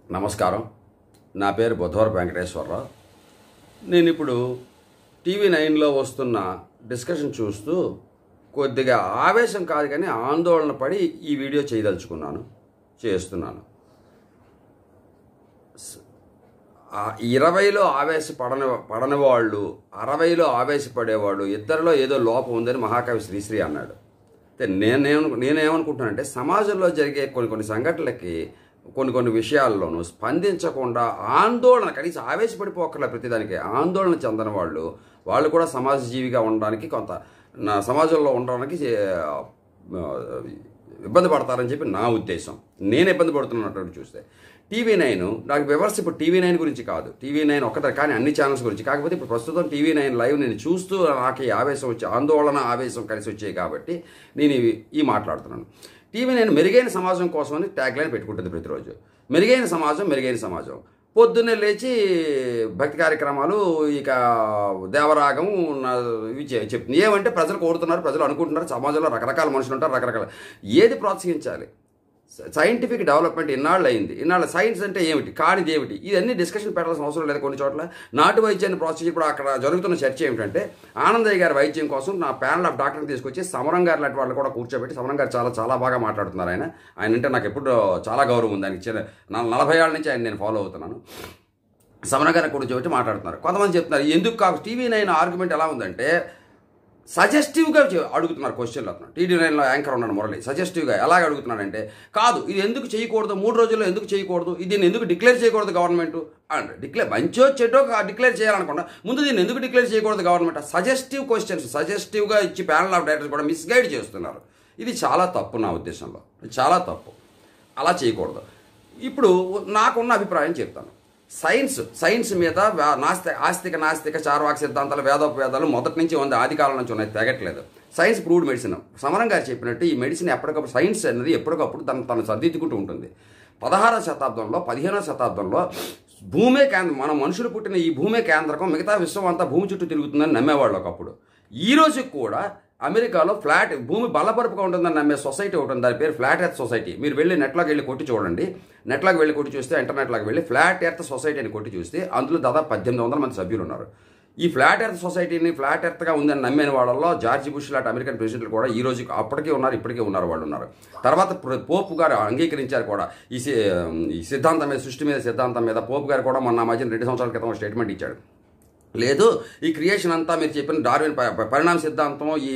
నమస్కారం నా పేరు బుధవర వెంకటేశ్వరరావు నేను ఇప్పుడు టీవీ నైన్లో వస్తున్న డిస్కషన్ చూస్తూ కొద్దిగా ఆవేశం కాదు కానీ ఆందోళన పడి ఈ వీడియో చేయదలుచుకున్నాను చేస్తున్నాను స- ఆ ఇరవైలో ఆవేశపడని పడని వాళ్ళు అరవైలో ఆవేశపడేవాళ్ళు ఇద్దరిలో ఏదో లోపం ఉందని మహాకవి శ్రీశ్రీ అన్నాడు అయితే నేనేమ నేనేమనుకుంటున్నానంటే సమాజంలో జరిగే కొన్ని కొన్ని సంఘటనలకి కొన్ని కొన్ని విషయాల్లోనూ స్పందించకుండా ఆందోళన కనీసం ఆవేశపడిపోకర్లే ప్రతిదానికి ఆందోళన చెందని వాళ్ళు వాళ్ళు కూడా సమాజ జీవిగా ఉండడానికి కొంత నా సమాజంలో ఉండడానికి ఆ, ఇబ్బంది పడతారని చెప్పి నా ఉద్దేశం నేను ఇబ్బంది పడుతున్నట్టు చూస్తే టీవీ నైన్ నాకు వివర్స్ ఇప్పుడు టీవీ నైన్ గురించి కాదు టీవీ నైన్ ఒక్కటే కానీ అన్ని ఛానల్స్ గురించి కాకపోతే ఇప్పుడు ప్రస్తుతం టీవీ నైన్ లైవ్ నేను చూస్తూ నాకు ఈ ఆవేశం వచ్చి ఆందోళన ఆవేశం కలిసి వచ్చాయి కాబట్టి నేను ఇవి ఈ మాట్లాడుతున్నాను టీవీ నైన్ మెరుగైన సమాజం కోసమని ట్యాగ్ లైన్ పెట్టుకుంటుంది ప్రతిరోజు మెరుగైన సమాజం మెరుగైన సమాజం పొద్దున్నే లేచి భక్తి కార్యక్రమాలు ఇక దేవరాగం నా- ఇవి చె- చెప్తుంది ఏమంటే ప్రజలు కోరుతున్నారు ప్రజలు అనుకుంటున్నారు సమాజంలో రకరకాల మనుషులు ఉంటారు రకరకాల ఏది ప్రోత్సహించాలి స- సైంటిఫిక్ డెవలప్మెంట్ ఇన్నాళ్ళు అయింది ఇన్నాళ్ళు సైన్స్ అంటే ఏమిటి కానిది ఏమిటి ఇవన్నీ డిస్కషన్ పెట్టాల్సిన అవసరం లేదు కొన్ని చోట్ల నాటు వైద్యాన్ని ప్రోత్సహించి ఇప్పుడు అక్కడ జరుగుతున్న చర్చ ఏమిటంటే ఆనందయ్య గారి వైద్యం కోసం నా ప్యానల్ ఆఫ్ డాక్టర్ని తీసుకొచ్చి సమరం గారు లాంటి వాళ్ళు కూడా కూర్చోబెట్టి సమరం గారు చాలా చాలా బాగా మాట్లాడుతున్నారు ఆయన ఆయన అంటే నాకు ఎప్పుడు చాలా గౌరవం ఉంది ఆయనకి చిన్న నా- నలభై ఏళ్ళ నుంచి ఆయన నేను ఫాలో అవుతున్నాను సమరం గారు కూర్చోబెట్టి మాట్లాడుతున్నారు కొంతమంది చెప్తున్నారు ఎందుకు కాకు టీవీ నైన్ ఆర్గ్యుమెంట్ ఎలా ఉందంటే సజెస్టివ్గా చె- అడుగుతున్నారు క్వశ్చన్లు అతను టీడీ నైన్లో యాంకర్ ఉన్నాడు మురళి సజెస్టివ్గా ఎలాగ అడుగుతున్నాడంటే కాదు ఇది ఎందుకు చేయకూడదు మూడు రోజుల్లో ఎందుకు చేయకూడదు ఇది దీన్ని ఎందుకు డిక్లేర్ చేయకూడదు గవర్నమెంట్ అండ్ డిక్లేర్ మంచో చెడ్డో డిక్లేర్ చేయాలనుకున్నా ముందు దీన్ని ఎందుకు డిక్లేర్ చేయకూడదు గవర్నమెంట్ సజెస్టివ్ క్వశ్చన్స్ సజెస్టివ్గా ఇచ్చి ప్యానల్ ఆఫ్ డైరెక్టర్స్ కూడా మిస్గైడ్ చేస్తున్నారు ఇది చాలా తప్పు నా ఉద్దేశంలో ఇది చాలా తప్పు అలా చేయకూడదు ఇప్పుడు నాకున్న అభిప్రాయం చెప్తాను సైన్స్ సైన్స్ మీద వా- నాస్తి ఆస్తిక నాస్తిక చార్వాక సిద్ధాంతాలు వేదోపవేదాలు మొదటి నుంచి ఉంది ఆది కాలం నుంచి ఉన్నాయి తెగట్లేదు సైన్స్ ప్రూవ్డ్ మెడిసిన్ సమరం గారు చెప్పినట్టు ఈ మెడిసిన్ ఎప్పటికప్పుడు సైన్స్ అనేది ఎప్పటికప్పుడు తను తను సర్దిద్దుకుంటూ ఉంటుంది పదహారవ శతాబ్దంలో పదిహేనవ శతాబ్దంలో భూమే కేంద్రం మన మనుషులు పుట్టిన ఈ భూమే కేంద్రకం మిగతా విశ్వం అంతా భూమి చుట్టూ తిరుగుతుందని నమ్మేవాళ్ళు ఒకప్పుడు ఈ రోజు కూడా అమెరికాలో ఫ్లాట్ భూమి బలపరుపుగా ఉంటుందని నమ్మే సొసైటీ ఒకటి ఉంది దాని పేరు ఫ్లాట్ ఎర్త్ సొసైటీ మీరు వెళ్ళి నెట్లోకి వెళ్ళి కొట్టి చూడండి నెట్లోకి వెళ్ళి కొట్టి చూస్తే ఇంటర్నెట్లోకి వెళ్ళి ఫ్లాట్ ఎర్త్ సొసైటీ అని కొట్టి చూస్తే అందులో దాదాపు పద్దెనిమిది వందల మంది సభ్యులు ఉన్నారు ఈ ఫ్లాట్ ఎర్త్ సొసైటీని ఫ్లాట్ ఎర్త్గా ఉందని నమ్మిన వాళ్ళలో జార్జి బుష్ లాంటి అమెరికన్ ప్రెసిడెంట్లు కూడా ఈ రోజు అప్పటికే ఉన్నారు ఇప్పటికే ఉన్నారు వాళ్ళు ఉన్నారు తర్వాత ప్ర- పోపు గారు అంగీకరించారు కూడా ఈ సి- ఈ సిద్ధాంతం మీద సృష్టి మీద సిద్ధాంతం మీద పోపు గారు కూడా మొన్న ఆ మధ్యన రెండు సంవత్సరాల క్రితం స్టేట్మెంట్ ఇచ్చాడు లేదు ఈ క్రియేషన్ అంతా మీరు చెప్పిన డార్విన్ ప- ప- పరిణామ సిద్ధాంతం ఈ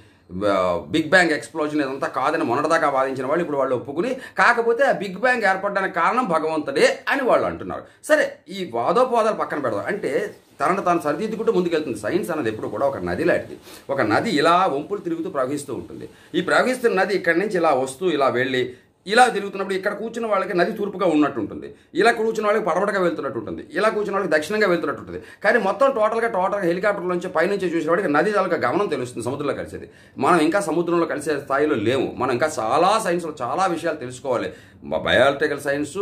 ఆ, బిగ్ బ్యాంగ్ ఎక్స్ప్లోజన్ ఇదంతా కాదని మొన్నటిదాకా వాదించిన వాళ్ళు ఇప్పుడు వాళ్ళు ఒప్పుకుని కాకపోతే ఆ బిగ్ బ్యాంగ్ ఏర్పడడానికి కారణం భగవంతుడే అని వాళ్ళు అంటున్నారు సరే ఈ వాదోపవాదాలు పక్కన పెడదాం అంటే తనను తాను సరిదిద్దుకుంటూ ముందుకెళ్తుంది సైన్స్ అనేది ఎప్పుడు కూడా ఒక నది లాంటిది ఒక నది ఇలా వంపులు తిరుగుతూ ప్రవహిస్తూ ఉంటుంది ఈ ప్రవహిస్తున్న నది ఇక్కడి నుంచి ఇలా వస్తూ ఇలా వెళ్ళి ఇలా తిరుగుతున్నప్పుడు ఇక్కడ కూర్చున్న వాళ్ళకి నది తూర్పుగా ఉన్నట్టు ఉంటుంది ఇలా కూర్చున్న వాళ్ళకి పడమటగా వెళ్తున్నట్టు ఉంటుంది ఇలా కూర్చున్న వాళ్ళకి దక్షిణంగా వెళ్తున్నట్టు ఉంటుంది కానీ మొత్తం టోటల్గా టోటల్గా హెలికాప్టర్ నుంచి పైనుంచి చూసిన వాడికి నది తాలూకా గమనం తెలుస్తుంది సముద్రంలో కలిసేది మనం ఇంకా సముద్రంలో కలిసే స్థాయిలో లేము మనం ఇంకా చాలా సైన్స్లో చాలా విషయాలు తెలుసుకోవాలి బయాలజికల్ సైన్సు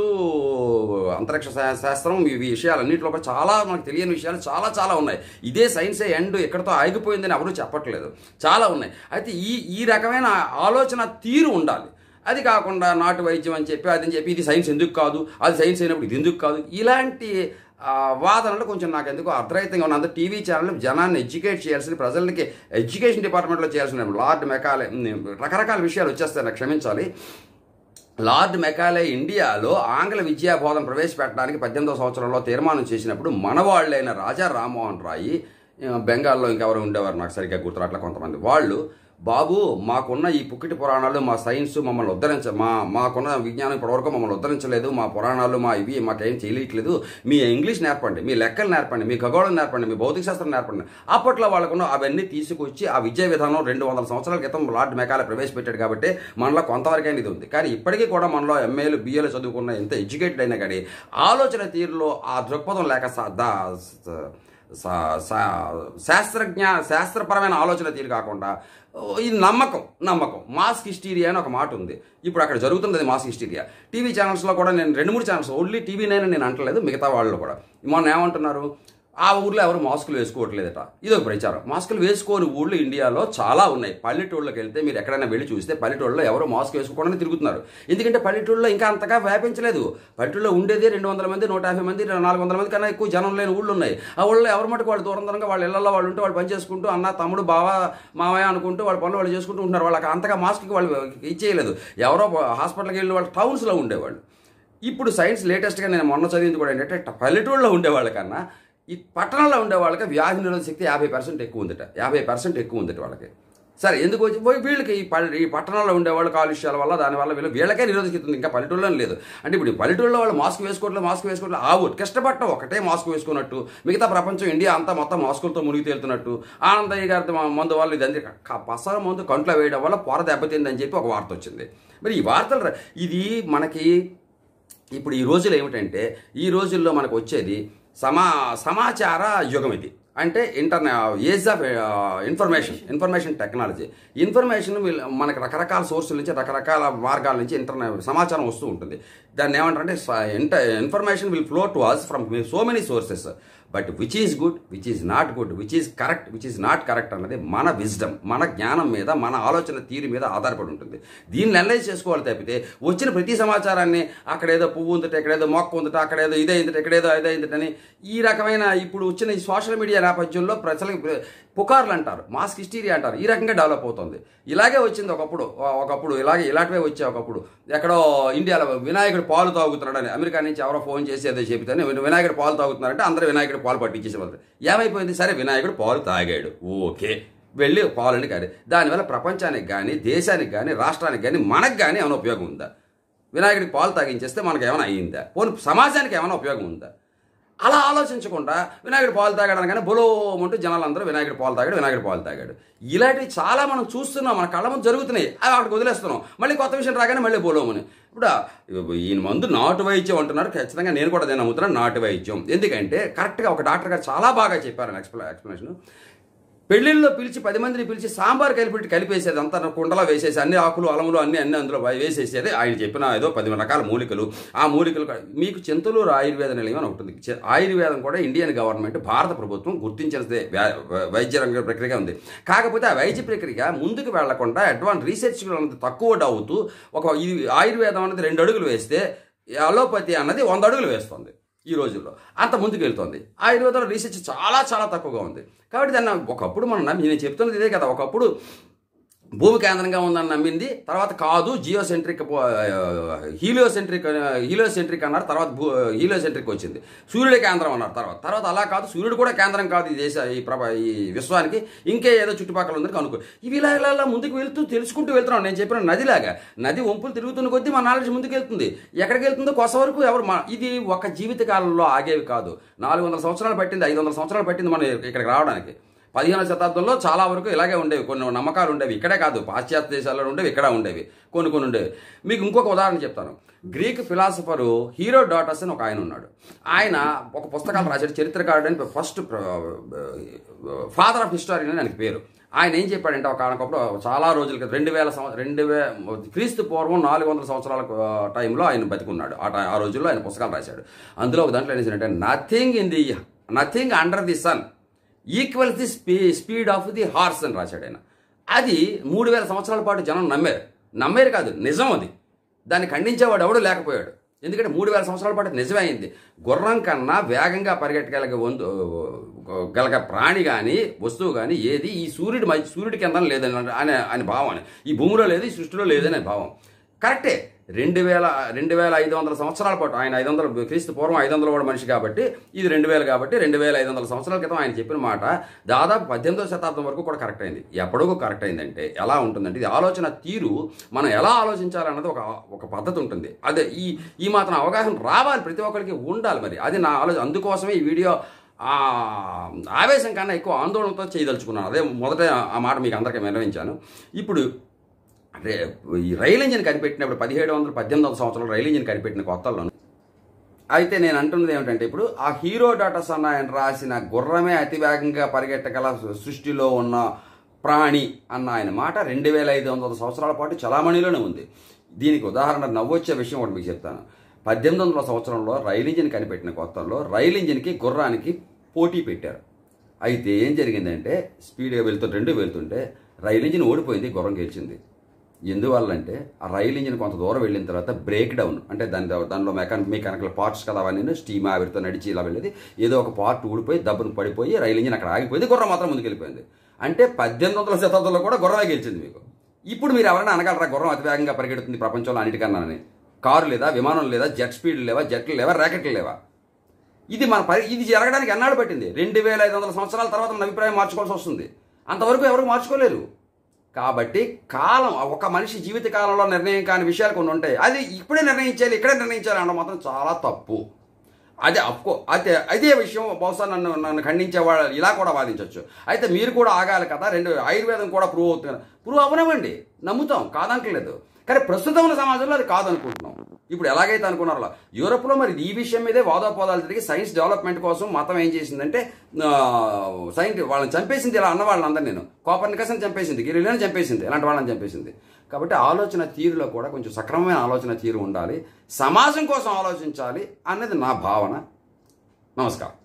అంతరిక్ష శా- శాస్త్రం ఈ విషయాలన్నింటిలో కూడా చాలా మనకు తెలియని విషయాలు చాలా చాలా ఉన్నాయి ఇదే సైన్సే ఎండ్ ఎక్కడితో ఆగిపోయిందని ఎవరూ చెప్పట్లేదు చాలా ఉన్నాయి అయితే ఈ ఈ రకమైన ఆలోచన తీరు ఉండాలి అది కాకుండా నాటు వైద్యం అని చెప్పి అది అని చెప్పి ఇది సైన్స్ ఎందుకు కాదు అది సైన్స్ అయినప్పుడు ఇది ఎందుకు కాదు ఇలాంటి ఆ, వాదనలు కొంచెం నాకు ఎందుకు అర్థరహితంగా ఉన్న అంత టీవీ ఛానల్ జనాన్ని ఎడ్యుకేట్ చేయాల్సిన ప్రజలకి ఎడ్యుకేషన్ డిపార్ట్మెంట్లో చేయాల్సిన లార్డ్ మెకాలే రకరకాల విషయాలు వచ్చేస్తాయి నాకు క్షమించాలి లార్డ్ మెకాలే ఇండియాలో ఆంగ్ల విద్యా బోధన ప్రవేశపెట్టడానికి పద్దెనిమిదవ సంవత్సరంలో తీర్మానం చేసినప్పుడు మనవాళ్ళైన రాజా రామ్మోహన్ రాయి ఆ, బెంగాల్లో ఇంకెవరు ఉండేవారు నాకు సరిగ్గా గుర్తురాట్ల కొంతమంది వాళ్ళు బాబు మాకున్న ఈ పుక్కిటి పురాణాలు మా సైన్స్ మమ్మల్ని ఉద్ధరించ మా మాకున్న విజ్ఞానం ఇప్పటివరకు మమ్మల్ని ఉద్ధరించలేదు మా పురాణాలు మా ఇవి మాకేం చేయలేట్లేదు మీ ఇంగ్లీష్ నేర్పండి మీ లెక్కలు నేర్పండి మీ ఖగోళం నేర్పండి మీ భౌతిక శాస్త్రం నేర్పండి అప్పట్లో వాళ్ళకున్న అవన్నీ తీసుకొచ్చి ఆ విద్యా విధానం రెండు వందల సంవత్సరాల క్రితం లార్డ్ మెకాలే ప్రవేశపెట్టాడు కాబట్టి మనలో కొంతవరకైనా ఇది ఉంది కానీ ఇప్పటికీ కూడా మనలో ఎంఏలు బిఏలు చదువుకున్న ఎంత ఎడ్యుకేటెడ్ అయినా కానీ ఆలోచన తీరులో ఆ దృక్పథం లేక సా- దా- స- సా- సా- శాస్త్రజ్ఞ శాస్త్రపరమైన ఆలోచన తీరు కాకుండా ఓ, ఇది నమ్మకం నమ్మకం మాస్క్ హిస్టీరియా అని ఒక మాట ఉంది ఇప్పుడు అక్కడ జరుగుతుంది అది మాస్క్ హిస్టీరియా టీవీ ఛానల్స్లో కూడా నేను రెండు మూడు ఛానల్స్ ఓన్లీ టీవీ నైన్ నేను అంటలేదు మిగతా వాళ్ళు కూడా మొన్న ఏమంటున్నారు ఆ ఊర్లో ఎవరు మాస్కులు వేసుకోవట్లేదట ఇది ఒక ప్రచారం మాస్కులు వేసుకోని ఊళ్ళు ఇండియాలో చాలా ఉన్నాయి పల్లెటూళ్ళకి వెళ్తే మీరు ఎక్కడైనా వెళ్ళి చూస్తే పల్లెటూళ్ళలో ఎవరు మాస్క్ వేసుకోకుండా తిరుగుతున్నారు ఎందుకంటే పల్లెటూళ్ళలో ఇంకా అంతగా వ్యాపించలేదు పల్లెటూళ్ళలో ఉండేది రెండు వందల మంది నూట యాభై మంది నాలుగు వందల మంది కన్నా ఎక్కువ జనం లేని ఊళ్ళు ఉన్నాయి ఆ ఊళ్ళో ఎవరి మటుకు వాళ్ళు దూరం దూరంగా వాళ్ళ ఇళ్లలో వాళ్ళు ఉంటే వాళ్ళు పని చేసుకుంటూ అన్న తమ్ముడు బావ మావయ్య అనుకుంటూ వాళ్ళ పనులు వాళ్ళు చేసుకుంటూ ఉంటున్నారు వాళ్ళకి అంతగా మాస్క్కి వాళ్ళు ఇచ్చేయలేదు ఎవరో హాస్పిటల్కి వెళ్ళిన వాళ్ళు టౌన్స్లో ఉండేవాళ్ళు ఇప్పుడు సైన్స్ లేటెస్ట్గా నేను మొన్న చదివింది కూడా ఏంటంటే ట- పల్లెటూళ్ళలో ఉండేవాళ్ళకన్నా ఈ పట్టణంలో ఉండే వాళ్ళకి వ్యాధి నిరోధక శక్తి యాభై పర్సెంట్ ఎక్కువ ఉందట యాభై పర్సెంట్ ఎక్కువ ఉందట వాళ్ళకి సరే ఎందుకు వచ్చి పోయి వీళ్ళకి ఈ పల్లె ఈ పట్టణంలో ఉండేవాళ్ళు కాలుష్యాల వల్ల దానివల్ల వీళ్ళు వీళ్ళకే నిరోధక శక్తి ఉంది ఇంకా పల్లెటూళ్ళలో లేదు అంటే ఇప్పుడు ఈ పల్లెటూళ్ళలో వాళ్ళు మాస్క్ వేసుకోవట్లేదు మాస్క్ వేసుకోవట్లేదు ఆ ఊరు కష్టపడటం ఒకటే మాస్క్ వేసుకున్నట్టు మిగతా ప్రపంచం ఇండియా అంతా మొత్తం మాస్కులతో మునిగి తేలుతున్నట్టు ఆనందయ్య గారి మందు వల్ల ఇదంతా క- పసర మందు కంట్లో వేయడం వల్ల పొర దెబ్బతిందని చెప్పి ఒక వార్త వచ్చింది మరి ఈ వార్తలు ర- ఇది మనకి ఇప్పుడు ఈ రోజులు ఏమిటంటే ఈ రోజుల్లో మనకు వచ్చేది సమా సమాచార యుగం ఇది అంటే ఇంటర్నె age of information information technology information will- మనకి రకరకాల సోర్సుల నుంచి రకరకాల మార్గాల నుంచి ఇంటర్నెట్ సమాచారం వస్తూ ఉంటుంది దాన్ని ఏమంటారంటే ఇంట information will flow to us from so many sources but which is good which is not good which is correct which is not correct అన్నది మన విజ్డమ్ మన జ్ఞానం మీద మన ఆలోచన తీరు మీద ఆధారపడి ఉంటుంది దీన్ని అనలైజ్ చేసుకోవాలి తప్పితే వచ్చిన ప్రతి సమాచారాన్ని అక్కడేదో పువ్వు ఉందట ఇక్కడేదో మొక్క ఉందట అక్కడేదో ఇదే ఇందట ఇక్కడేదో ఇదే ఇందటని ఈ రకమైన ఇప్పుడు వచ్చిన ఈ సోషల్ మీడియా నేపథ్యంలో ప్రజలకు పుకార్లు అంటారు మాస్క్ హిస్టీరియా అంటారు ఈ రకంగా డెవలప్ అవుతుంది ఇలాగే వచ్చింది ఒకప్పుడు ఒకప్పుడు ఇలాగే ఇలాంటివే వచ్చే ఒకప్పుడు ఎక్కడో ఇండియాలో వినాయకుడు పాలు తాగుతున్నాడని అమెరికా నుంచి ఎవరో ఫోన్ చేసి అదే చెబితేనే వినాయకుడు పాలు తాగుతున్నారంటే అందరూ వినాయకుడు పాలు పట్టించేసేవాళ్ళు ఏమైపోయింది సరే వినాయకుడు పాలు తాగాడు ఓకే వెళ్ళి పాలని కానీ దానివల్ల ప్రపంచానికి కానీ దేశానికి కానీ రాష్ట్రానికి కానీ మనకు కానీ ఏమైనా ఉపయోగం ఉందా వినాయకుడికి పాలు తాగించేస్తే మనకు ఏమైనా అయ్యిందా పోనీ సమాజానికి ఏమైనా ఉపయోగం ఉందా అలా ఆలోచించకుండా వినాయకుడు పాలు తాగాడు కానీ బులోమంటూ జనాలందరూ వినాయకుడు పాలు తాగాడు వినాయకుడు పాలు తాగాడు ఇలాంటివి చాలా మనం చూస్తున్నాం మన కళ్ళ ముందు జరుగుతున్నాయి అవి అక్కడికి వదిలేస్తున్నాం మళ్ళీ కొత్త విషయం రాగానే మళ్ళీ బోలోమని ఇప్పుడు ఈయన మందు నాటు వైద్యం అంటున్నారు ఖచ్చితంగా నేను కూడా నేను నమ్ముతున్నాను నాటు వైద్యం ఎందుకంటే కరెక్ట్గా ఒక డాక్టర్ గారు చాలా బాగా చెప్పారు ఎక్స్ప్లె ఎక్స్ప్లెనేషన్ పెళ్లిళ్ళలో పిలిచి పది మందిని పిలిచి సాంబార్ కలిపి కలిపేసేది అంతా కుండలో వేసేసి అన్ని ఆకులు అలములు అన్ని అన్ని అందులో వేసేసేది ఆయన చెప్పిన ఏదో పది రకాల మూలికలు ఆ మూలికలు కా- మీకు చింతలూరు ఆయుర్వేద నిలయం అని ఒకటి ఉంది చి- ఆయుర్వేదం కూడా ఇండియన్ గవర్నమెంట్ భారత ప్రభుత్వం గుర్తించినదే వ్యా- వై- వైద్య రంగ ప్రక్రియ ఉంది కాకపోతే ఆ వైద్య ప్రక్రియ ముందుకు వెళ్లకుండా అడ్వాన్స్ రీసెర్చ్ అనేది తక్కువ అవుతూ ఒక ఈ ఆయుర్వేదం అనేది రెండు అడుగులు వేస్తే అలోపతి అన్నది వంద అడుగులు వేస్తుంది ఈ రోజుల్లో అంత ముందుకు వెళ్తుంది ఆయుర్వేదంలో రీసెర్చ్ చాలా చాలా తక్కువగా ఉంది కాబట్టి దాన్ని ఒకప్పుడు మనం నమ్మి నేను చెప్తున్నది ఇదే కదా ఒకప్పుడు భూమి కేంద్రంగా ఉందని నమ్మింది తర్వాత కాదు జియోసెంట్రిక్ హీలియోసెంట్రిక్ హీలియోసెంట్రిక్ అన్నారు తర్వాత భూ హీలియోసెంట్రిక్ వచ్చింది సూర్యుడి కేంద్రం అన్నారు తర్వాత తర్వాత అలా కాదు సూర్యుడు కూడా కేంద్రం కాదు ఈ దేశ ఈ ప్రభ ఈ విశ్వానికి ఇంకే ఏదో చుట్టుపక్కల ఉందని కనుక్కో ఇవి ఇలా ఇలా ఇలా ముందుకు వెళ్తూ తెలుసుకుంటూ వెళ్తున్నాం నేను చెప్పిన నదిలాగా నది వంపులు తిరుగుతున్న కొద్దీ మా నాలెడ్జ్ ముందుకు వెళ్తుంది ఎక్కడికి వెళ్తుందో కొస వరకు ఎవరు మా ఇది ఒక జీవిత కాలంలో ఆగేవి కాదు నాలుగు వందల సంవత్సరాలు పట్టింది ఐదు వందల సంవత్సరాలు పట్టింది మనం ఇక్కడికి రావడానికి పదిహేనవ శతాబ్దంలో చాలా వరకు ఇలాగే ఉండేవి కొన్ని నమ్మకాలు ఉండేవి ఇక్కడే కాదు పాశ్చాత్య దేశాల్లో ఉండేవి ఇక్కడ ఉండేవి కొన్ని కొన్ని ఉండేవి మీకు ఇంకొక ఉదాహరణ చెప్తాను గ్రీక్ ఫిలాసఫరు హీరో డాటర్స్ అని ఒక ఆయన ఉన్నాడు ఆయన ఒక పుస్తకాలు రాశాడు చరిత్రకారుడు అని ఫస్ట్ ఫాదర్ ఆఫ్ హిస్టారియన్ అని ఆయనకి పేరు ఆయన ఏం చెప్పాడంటే ఒక ఒకప్పుడు చాలా రోజుల క్రితం రెండు వేల సంవ రెండు వే క్రీస్తు పూర్వం నాలుగు వందల సంవత్సరాల ఆ, టైంలో ఆయన బతికున్నాడు ఆ టై- ఆ రోజుల్లో ఆయన పుస్తకాలు రాశాడు అందులో ఒక దాంట్లో ఏం చేశాడంటే nothing in the nothing under the sun equal the speed speed of the horse అని రాశాడు ఆయన అది మూడు వేల సంవత్సరాల పాటు జనం నమ్మారు నమ్మారు కాదు నిజం అది దాన్ని ఖండించేవాడు ఎవడు లేకపోయాడు ఎందుకంటే మూడు వేల సంవత్సరాల పాటు నిజమే అయింది గుర్రం కన్నా వేగంగా పరిగెట్టగలిగే వంతు గలగ ప్రాణి కానీ వస్తువు కానీ ఏది ఈ సూర్యుడి మధ్య సూర్యుడి కింద లేదని అనే అనే భావం అని ఈ భూమిలో లేదు ఈ సృష్టిలో లేదనే భావం కరెక్టే రెండు వేల రెండు వేల ఐదు వందల సంవత్సరాల పాటు ఆయన ఐదు వందల క్రీస్తు పూర్వం ఐదు వందల కూడా మనిషి కాబట్టి ఇది రెండు వేలు కాబట్టి రెండు వేల ఐదు వందల సంవత్సరాల క్రితం ఆయన చెప్పిన మాట దాదాపు పద్దెనిమిదవ శతాబ్దం వరకు కూడా కరెక్ట్ అయింది ఎప్పటికూ కరెక్ట్ అయిందంటే ఎలా ఉంటుందంటే ఇది ఆలోచన తీరు మనం ఎలా ఆలోచించాలన్నది ఒక ఒక పద్ధతి ఉంటుంది అదే ఈ ఈ మాత్రం అవగాహన రావాలి ప్రతి ఒక్కరికి ఉండాలి మరి అది నా ఆలోచన అందుకోసమే ఈ వీడియో ఆ ఆవేశం కన్నా ఎక్కువ ఆందోళనతో చేయదలుచుకున్నాను అదే మొదట ఆ మాట మీకు అందరికీ విన్నవించాను ఇప్పుడు రే ఈ రైలు ఇంజిన్ కనిపెట్టినప్పుడు పదిహేడు వందల పద్దెనిమిది వందల సంవత్సరంలో రైలు ఇంజిన్ కనిపెట్టిన కొత్తల్లో అయితే నేను అంటున్నది ఏమిటంటే ఇప్పుడు ఆ హీరో డాటాస్ అన్న ఆయన రాసిన గుర్రమే అతి వేగంగా పరిగెట్టగల సృష్టిలో ఉన్న ప్రాణి అన్న ఆయన మాట రెండు వేల ఐదు వందల సంవత్సరాల పాటు చలామణిలోనే ఉంది దీనికి ఉదాహరణ నవ్వొచ్చే విషయం ఒకటి మీకు చెప్తాను పద్దెనిమిది వందల సంవత్సరంలో రైలు ఇంజిన్ కనిపెట్టిన కొత్తలో రైలు ఇంజిన్కి గుర్రానికి పోటీ పెట్టారు అయితే ఏం జరిగిందంటే స్పీడ్గా వెళ్తూ రెండు వెళ్తుంటే రైలు ఇంజిన్ ఓడిపోయింది గుర్రం గెలిచింది ఎందువల్లంటే ఆ రైలు ఇంజిన్ కొంత దూరం వెళ్ళిన తర్వాత బ్రేక్ డౌన్ అంటే దాని దానిలో మెకానిక్ మెకానికల్ పార్ట్స్ కదా అవన్నీ స్టీమ్ ఆవిరితో నడిచి ఇలా వెళ్ళేది ఏదో ఒక పార్ట్ ఊడిపోయి దబ్బును పడిపోయి రైలు ఇంజిన్ అక్కడ ఆగిపోయింది గుర్రం మాత్రం ముందుకెళ్ళిపోయింది అంటే పద్దెనిమిది వందల శతాబ్దంలో కూడా గుర్రమే గెలిచింది మీకు ఇప్పుడు మీరు ఎవరైనా అనగలరా గుర్రం అతివేగంగా పరిగెడుతుంది ప్రపంచంలో అన్నిటికన్నా అని కారు లేదా విమానం లేదా జెట్ స్పీడ్ లేవా జెట్లు లేవా ర్యాకెట్లు లేవా ఇది మన పరి ఇది జరగడానికి ఎన్నాళ్ళు పట్టింది రెండు వేల ఐదు వందల సంవత్సరాల తర్వాత మన అభిప్రాయం మార్చుకోవాల్సి వస్తుంది అంతవరకు ఎవరు మార్చుకోలేరు కాబట్టి కాలం ఒక మనిషి జీవిత కాలంలో నిర్ణయం కాని విషయాలు కొన్ని ఉంటాయి అది ఇప్పుడే నిర్ణయించాలి ఇక్కడే నిర్ణయించాలి అనడం మాత్రం చాలా తప్పు అదే అఫ్కో అదే అదే విషయం బహుశా నన్ను నన్ను ఖండించే వాళ్ళు ఇలా కూడా వాదించవచ్చు అయితే మీరు కూడా ఆగాలి కదా రెండు ఆయుర్వేదం కూడా ప్రూవ్ అవుతుంది ప్రూవ్ అవనవ్వండి నమ్ముతాం కాదంటలేదు కానీ ప్రస్తుతం ఉన్న సమాజంలో అది కాదనుకుంటున్నాం ఇప్పుడు ఎలాగైతే అనుకున్నారో యూరోప్లో మరి ఈ విషయం మీదే వాదోపవాదాలు తిరిగి సైన్స్ డెవలప్మెంట్ కోసం మతం ఏం చేసిందంటే సైన్స్ వాళ్ళని చంపేసింది ఇలా అన్న వాళ్ళందరూ నేను కోపర్నికస్ని చంపేసింది గిరిలేని చంపేసింది ఇలాంటి వాళ్ళని చంపేసింది కాబట్టి ఆలోచన తీరులో కూడా కొంచెం సక్రమమైన ఆలోచన తీరు ఉండాలి సమాజం కోసం ఆలోచించాలి అన్నది నా భావన నమస్కారం